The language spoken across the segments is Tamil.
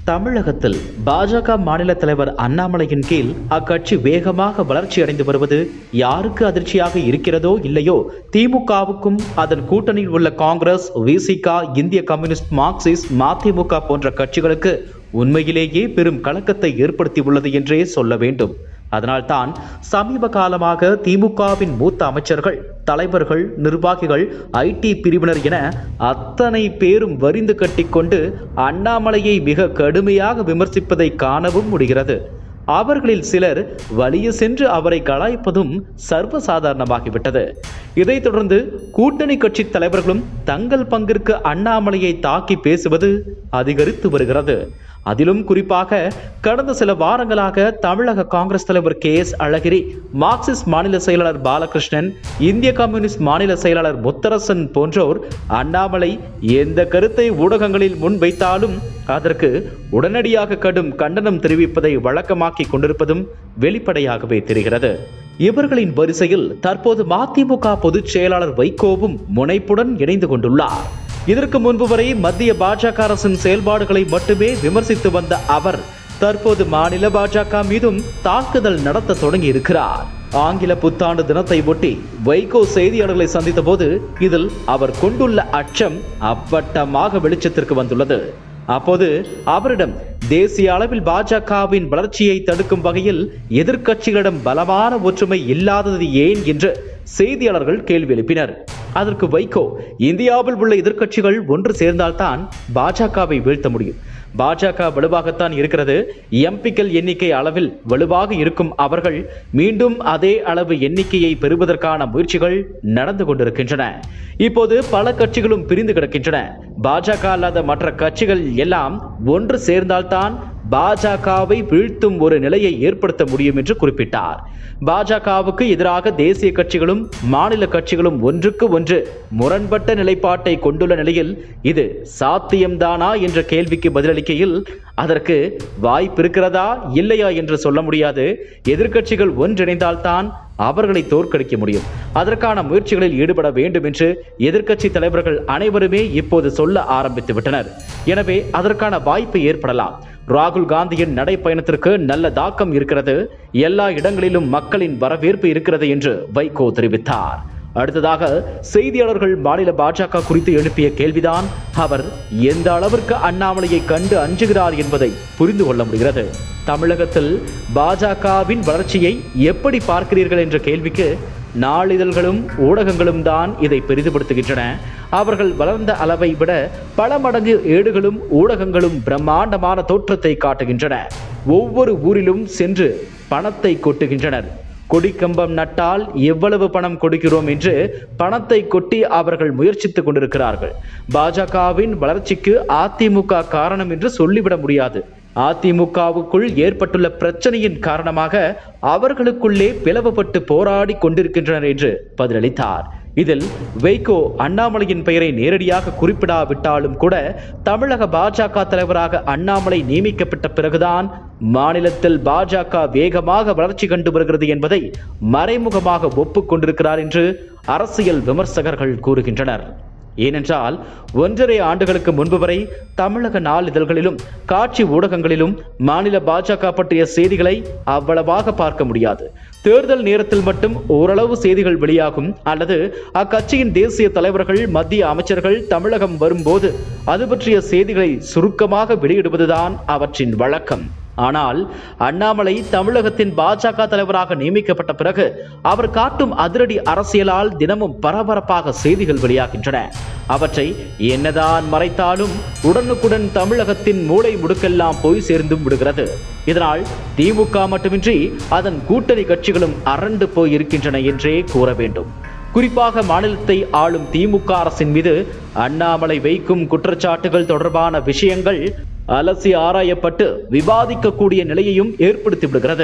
தமிழகத்தில் பாஜக மாநில தலைவர் அண்ணாமலையின் கீழ் அக்கட்சி வேகமாக வளர்ச்சி அடைந்து வருவது யாருக்கு அதிர்ச்சியாக இருக்கிறதோ இல்லையோ திமுகவுக்கும் அதன் கூட்டணியில் உள்ள காங்கிரஸ் விசிக இந்திய கம்யூனிஸ்ட் மார்க்சிஸ்ட் மதிமுக போன்ற கட்சிகளுக்கு உண்மையிலேயே பெரும் கலக்கத்தை ஏற்படுத்தியுள்ளது என்றே சொல்ல வேண்டும் அதனால்தான் சமீப காலமாக திமுகவின் மூத்த அமைச்சர்கள் தலைவர்கள் நிர்வாகிகள் ஐடி பிரிவினர் என அத்தனை பேரும் வரிந்து கட்டிக்கொண்டு அண்ணாமலையை மிக கடுமையாக விமர்சிப்பதை காணவும் முடிகிறது அவர்களில் சிலர் வலிய சென்று அவரை கலாய்ப்பதும் சர்வசாதாரணமாகிவிட்டது இதைத் தொடர்ந்து கூட்டணி கட்சி தலைவர்களும் தங்கள் பங்கிற்கு அண்ணாமலையை தாக்கி பேசுவது அதிகரித்து வருகிறது அதிலும் குறிப்பாக கடந்த சில வாரங்களாக தமிழக காங்கிரஸ் தலைவர் கே எஸ் அழகிரி மார்க்சிஸ்ட் மாநில செயலாளர் பாலகிருஷ்ணன் இந்திய கம்யூனிஸ்ட் மாநில செயலாளர் முத்தரசன் போன்றோர் அண்ணாமலை எந்த கருத்தை ஊடகங்களில் முன்வைத்தாலும் அதற்கு உடனடியாக கடும் கண்டனம் தெரிவிப்பதை வழக்கமாக்கி கொண்டிருப்பதும் வெளிப்படையாகவே தெரிகிறது இவர்களின் வரிசையில் தற்போது மதிமுக பொதுச் செயலாளர் வைகோவும் முனைப்புடன் இணைந்து கொண்டுள்ளார் இதற்கு முன்பு வரை மத்திய பாஜக அரசின் செயல்பாடுகளை மட்டுமே விமர்சித்து வந்த அவர் தற்போது மாநில பாஜக மீதும் தாக்குதல் நடத்த தொடங்கி இருக்கிறார் ஆங்கில புத்தாண்டு தினத்தை ஒட்டி வைகோ செய்தியாளர்களை சந்தித்த போது இதில் அவர் கொண்டுள்ள அச்சம் அப்பட்டமாக வெளிச்சத்திற்கு வந்துள்ளது அப்போது அவரிடம் தேசிய அளவில் பாஜகவின் வளர்ச்சியை தடுக்கும் வகையில் எதிர்க்கட்சிகளிடம் பலமான ஒற்றுமை இல்லாதது ஏன் என்று செய்தியாளர்கள் கேள்வி எழுப்பினர் அதற்கு வைகோ இந்தியாவில் உள்ள எதிர்க்கட்சிகள் ஒன்று சேர்ந்தால்தான் பாஜகவை வீழ்த்த முடியும் பாஜக வலுவாகத்தான் இருக்கிறது எம்பிக்கள் எண்ணிக்கை அளவில் வலுவாக இருக்கும் அவர்கள் மீண்டும் அதே அளவு எண்ணிக்கையை பெறுவதற்கான முயற்சிகள் நடந்து கொண்டிருக்கின்றன இப்போது பல கட்சிகளும் பிரிந்து கிடக்கின்றன பாஜக அல்லாத மற்ற கட்சிகள் எல்லாம் ஒன்று சேர்ந்தால்தான் பாஜகவை வீழ்த்தும் ஒரு நிலையை ஏற்படுத்த முடியும் என்று குறிப்பிட்டார் பாஜகவுக்கு எதிராக தேசிய கட்சிகளும் மாநில கட்சிகளும் ஒன்றுக்கு ஒன்று முரண்பட்ட நிலைப்பாட்டை கொண்டுள்ள நிலையில் இது சாத்தியம்தானா என்ற கேள்விக்கு பதிலளிக்கையில் அதற்கு வாய்ப்பு இருக்கிறதா இல்லையா என்று சொல்ல முடியாது எதிர்க்கட்சிகள் ஒன்றிணைந்தால்தான் அவர்களை தோற்கடிக்க முடியும் அதற்கான முயற்சிகளில் ஈடுபட வேண்டும் என்று எதிர்க்கட்சி தலைவர்கள் அனைவருமே இப்போது சொல்ல ஆரம்பித்து விட்டனர் எனவே அதற்கான வாய்ப்பு ஏற்படலாம் ராகுல் காந்தியின் நடைப்பயணத்திற்கு நல்ல தாக்கம் இருக்கிறது எல்லா இடங்களிலும் மக்களின் வரவேற்பு இருக்கிறது என்று வைகோ தெரிவித்தார் அடுத்ததாக செய்தியாளர்கள் மாநில பாஜக குறித்து எழுப்பிய கேள்விதான் அவர் எந்த அளவிற்கு அண்ணாமலையை கண்டு அஞ்சுகிறார் என்பதை புரிந்து கொள்ள முடிகிறது தமிழகத்தில் பாஜகவின் வளர்ச்சியை எப்படி பார்க்கிறீர்கள் என்ற கேள்விக்கு நாளிதழ்களும் ஊடகங்களும் தான் இதை பெரிதுபடுத்துகின்றன அவர்கள் வளர்ந்த அளவை விட பல மடங்கு ஏடுகளும் ஊடகங்களும் பிரம்மாண்டமான தோற்றத்தை காட்டுகின்றன ஒவ்வொரு ஊரிலும் சென்று பணத்தை கொட்டுகின்றனர் கொடிக்கம்பம் நட்டால் எவ்வளவு பணம் கொடுக்கிறோம் என்று பணத்தை கொட்டி அவர்கள் முயற்சித்துக் கொண்டிருக்கிறார்கள் பாஜகவின் வளர்ச்சிக்கு அதிமுக காரணம் என்று சொல்லிவிட முடியாது அதிமுகவுக்குள் ஏற்பட்டுள்ள பிரச்சனையின் காரணமாக அவர்களுக்குள்ளே பிளவுபட்டு போராடி கொண்டிருக்கின்றனர் என்று பதிலளித்தார் இதில் வைகோ அண்ணாமலையின் பெயரை நேரடியாக குறிப்பிடாவிட்டாலும் கூட தமிழக பாஜக தலைவராக அண்ணாமலை நியமிக்கப்பட்ட பிறகுதான் மாநிலத்தில் பாஜக வேகமாக வளர்ச்சி கண்டு வருகிறது என்பதை மறைமுகமாக ஒப்புக்கொண்டிருக்கிறார் என்று அரசியல் விமர்சகர்கள் கூறுகின்றனர் ஏனென்றால் ஒன்றரை ஆண்டுகளுக்கு முன்பு வரை தமிழக நாளிதழ்களிலும் காட்சி ஊடகங்களிலும் மாநில பாஜக பற்றிய செய்திகளை அவ்வளவாக பார்க்க முடியாது தேர்தல் நேரத்தில் மட்டும் ஓரளவு செய்திகள் வெளியாகும் அல்லது அக்கட்சியின் தேசிய தலைவர்கள் மத்திய அமைச்சர்கள் தமிழகம் வரும்போது அது பற்றிய செய்திகளை சுருக்கமாக வெளியிடுவதுதான் அவற்றின் வழக்கம் ஆனால் அண்ணாமலை தமிழகத்தின் பாஜக தலைவராக நியமிக்கப்பட்ட பிறகு அவர் காட்டும் அதிரடி அரசியலால் தினமும் பரபரப்பாக செய்திகள் வெளியாகின்றன அவற்றை என்னதான் மறைத்தாலும் உடனுக்குடன் தமிழகத்தின் மூளை முடுக்கெல்லாம் போய் சேர்ந்தும் விடுகிறது இதனால் திமுக மட்டுமின்றி அதன் கூட்டணி கட்சிகளும் அரண்டு போய் இருக்கின்றன என்றே கூற வேண்டும் குறிப்பாக மாநிலத்தை ஆளும் திமுக அரசின் மீது அண்ணாமலை வைக்கும் குற்றச்சாட்டுகள் தொடர்பான விஷயங்கள் அலசி ஆராயப்பட்டு விவாதிக்கக்கூடிய நிலையையும் ஏற்படுத்தி விடுகிறது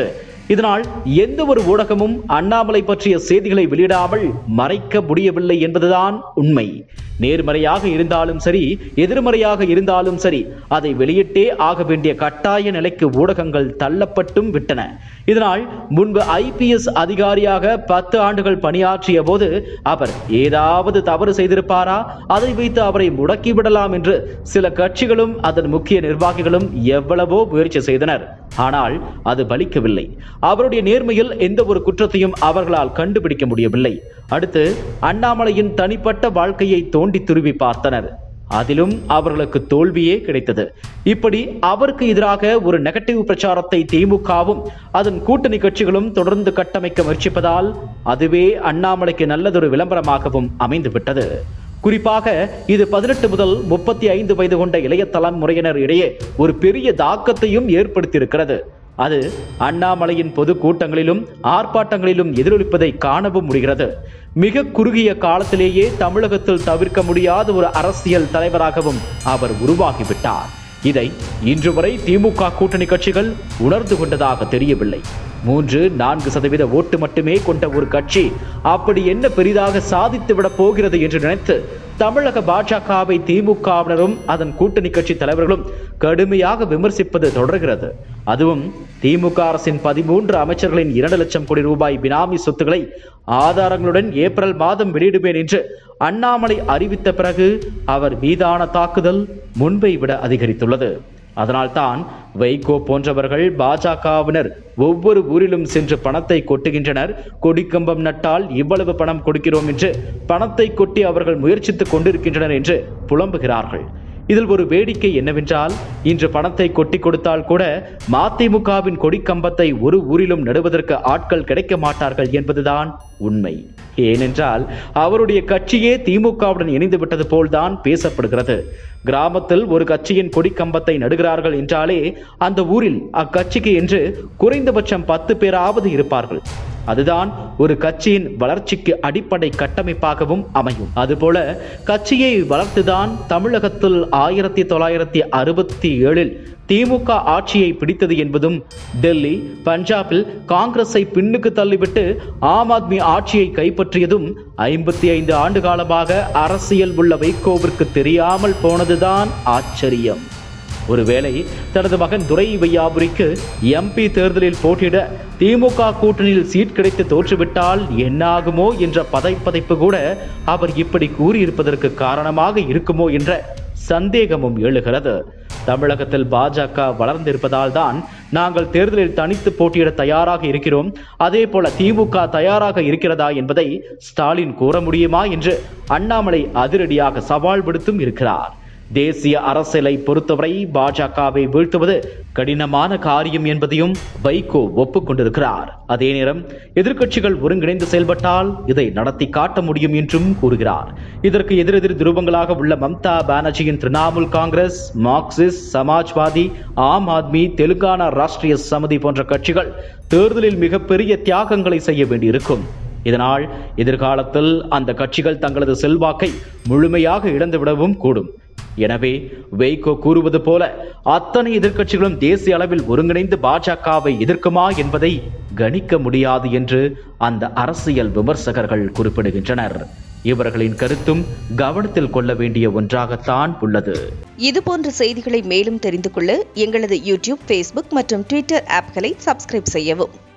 இதனால் எந்த ஒரு ஊடகமும் அண்ணாமலை பற்றிய செய்திகளை வெளியிடாமல் மறைக்க முடியவில்லை என்பதுதான் உண்மை நேர்மறையாக இருந்தாலும் சரி எதிர்மறையாக இருந்தாலும் சரி அதை வெளியிட்டே ஆக வேண்டிய கட்டாய நிலைக்கு ஊடகங்கள் தள்ளப்பட்டும் விட்டன இதனால் முன்பு ஐபிஎஸ் அதிகாரியாக பத்து ஆண்டுகள் பணியாற்றிய போது அவர் ஏதாவது தவறு செய்திருப்பாரா அதை வைத்து அவரை முடக்கிவிடலாம் என்று சில கட்சிகளும் அதன் முக்கிய நிர்வாகிகளும் எவ்வளவோ முயற்சி செய்தனர் ஆனால் அது பலிக்கவில்லை அவருடைய நேர்மையில் எந்த ஒரு குற்றத்தையும் அவர்களால் கண்டுபிடிக்க முடியவில்லை அடுத்து அண்ணாமலையின் தனிப்பட்ட வாழ்க்கையை தோண்டி துருவி பார்த்தனர் அதிலும் அவர்களுக்கு தோல்வியே கிடைத்தது இப்படி அவருக்கு எதிராக ஒரு நெகட்டிவ் பிரச்சாரத்தை திமுகவும் அதன் கூட்டணி கட்சிகளும் தொடர்ந்து கட்டமைக்க முயற்சிப்பதால் அதுவே அண்ணாமலைக்கு நல்லதொரு விளம்பரமாகவும் அமைந்துவிட்டது குறிப்பாக இது பதினெட்டு முதல் முப்பத்தி ஐந்து வயது கொண்ட இளைய தலைமுறையினர் இடையே ஒரு பெரிய தாக்கத்தையும் ஏற்படுத்தியிருக்கிறது அது அண்ணாமலையின் பொது கூட்டங்களிலும் ஆர்ப்பாட்டங்களிலும் எதிரொலிப்பதை காணவும் முடிகிறது மிக குறுகிய காலத்திலேயே தமிழகத்தில் தவிர்க்க முடியாத ஒரு அரசியல் தலைவராகவும் அவர் உருவாகிவிட்டார் இதை இன்று வரை திமுக கூட்டணி கட்சிகள் உணர்ந்து கொண்டதாக தெரியவில்லை மூன்று நான்கு சதவீத ஓட்டு மட்டுமே கொண்ட ஒரு கட்சி அப்படி என்ன பெரிதாக சாதித்து விட போகிறது என்று நினைத்து தமிழக பாஜகவை திமுகவினரும் அதன் கூட்டணி கட்சி தலைவர்களும் கடுமையாக விமர்சிப்பது தொடர்கிறது அதுவும் திமுக அரசின் பதிமூன்று அமைச்சர்களின் இரண்டு லட்சம் கோடி ரூபாய் பினாமி சொத்துக்களை ஆதாரங்களுடன் ஏப்ரல் மாதம் வெளியிடுவேன் என்று அண்ணாமலை அறிவித்த பிறகு அவர் மீதான தாக்குதல் முன்பை விட அதிகரித்துள்ளது அதனால்தான் வைகோ போன்றவர்கள் பாஜகவினர் ஒவ்வொரு ஊரிலும் சென்று பணத்தை கொட்டுகின்றனர் கொடிக்கம்பம் நட்டால் இவ்வளவு பணம் கொடுக்கிறோம் என்று பணத்தை கொட்டி அவர்கள் முயற்சித்துக் கொண்டிருக்கின்றனர் என்று புலம்புகிறார்கள் இதில் ஒரு வேடிக்கை என்னவென்றால் இன்று பணத்தை கொட்டி கொடுத்தால் கூட மதிமுகவின் கொடிக்கம்பத்தை ஒரு ஊரிலும் நடுவதற்கு ஆட்கள் கிடைக்க மாட்டார்கள் என்பதுதான் உண்மை ஏனென்றால் அவருடைய கட்சியே திமுகவுடன் இணைந்து விட்டது போல்தான் பேசப்படுகிறது கிராமத்தில் ஒரு கட்சியின் கொடிக்கம்பத்தை நடுகிறார்கள் என்றாலே அந்த ஊரில் அக்கட்சிக்கு என்று குறைந்தபட்சம் பத்து பேராவது இருப்பார்கள் அதுதான் ஒரு கட்சியின் வளர்ச்சிக்கு அடிப்படை கட்டமைப்பாகவும் அமையும் அதுபோல கட்சியை வளர்த்துதான் தமிழகத்தில் ஆயிரத்தி தொள்ளாயிரத்தி அறுபத்தி ஏழில் திமுக ஆட்சியை பிடித்தது என்பதும் டெல்லி பஞ்சாபில் காங்கிரஸை பின்னுக்கு தள்ளிவிட்டு ஆம் ஆத்மி ஆட்சியை கைப்பற்றியதும் ஐம்பத்தி ஐந்து ஆண்டு காலமாக அரசியல் உள்ள வைகோவிற்கு தெரியாமல் போனதுதான் ஆச்சரியம் ஒருவேளை தனது மகன் துரை வையாபுரிக்கு எம்பி தேர்தலில் போட்டியிட திமுக கூட்டணியில் சீட் கிடைத்து தோற்றுவிட்டால் என்னாகுமோ என்ற பதைப்பதைப்பு கூட அவர் இப்படி கூறியிருப்பதற்கு காரணமாக இருக்குமோ என்ற சந்தேகமும் எழுகிறது தமிழகத்தில் பாஜக வளர்ந்திருப்பதால் தான் நாங்கள் தேர்தலில் தனித்து போட்டியிட தயாராக இருக்கிறோம் அதே போல திமுக தயாராக இருக்கிறதா என்பதை ஸ்டாலின் கூற முடியுமா என்று அண்ணாமலை அதிரடியாக சவால் விடுத்தும் இருக்கிறார் தேசிய அரசியலை பொறுத்தவரை பாஜகவை வீழ்த்துவது கடினமான காரியம் என்பதையும் வைகோ ஒப்புக்கொண்டிருக்கிறார் அதே நேரம் எதிர்க்கட்சிகள் ஒருங்கிணைந்து செயல்பட்டால் இதை நடத்தி காட்ட முடியும் என்றும் கூறுகிறார் இதற்கு எதிரெதிர் துருவங்களாக உள்ள மம்தா பானர்ஜியின் திரிணாமுல் காங்கிரஸ் மார்க்சிஸ்ட் சமாஜ்வாதி ஆம் ஆத்மி தெலுங்கானா ராஷ்டிரிய சமிதி போன்ற கட்சிகள் தேர்தலில் மிகப்பெரிய தியாகங்களை செய்ய வேண்டியிருக்கும் இதனால் எதிர்காலத்தில் அந்த கட்சிகள் தங்களது செல்வாக்கை முழுமையாக இழந்துவிடவும் கூடும் எனவே வைகோ கூறுவது போல அத்தனை எதிர்க்கட்சிகளும் தேசிய அளவில் ஒருங்கிணைந்து பாஜகவை எதிர்க்குமா என்பதை கணிக்க முடியாது என்று அந்த அரசியல் விமர்சகர்கள் குறிப்பிடுகின்றனர் இவர்களின் கருத்தும் கவனத்தில் கொள்ள வேண்டிய ஒன்றாகத்தான் உள்ளது இதுபோன்ற செய்திகளை மேலும் தெரிந்து கொள்ள எங்களது யூடியூப் ஃபேஸ்புக் மற்றும் ட்விட்டர் ஆப்களை சப்ஸ்கிரைப் செய்யவும்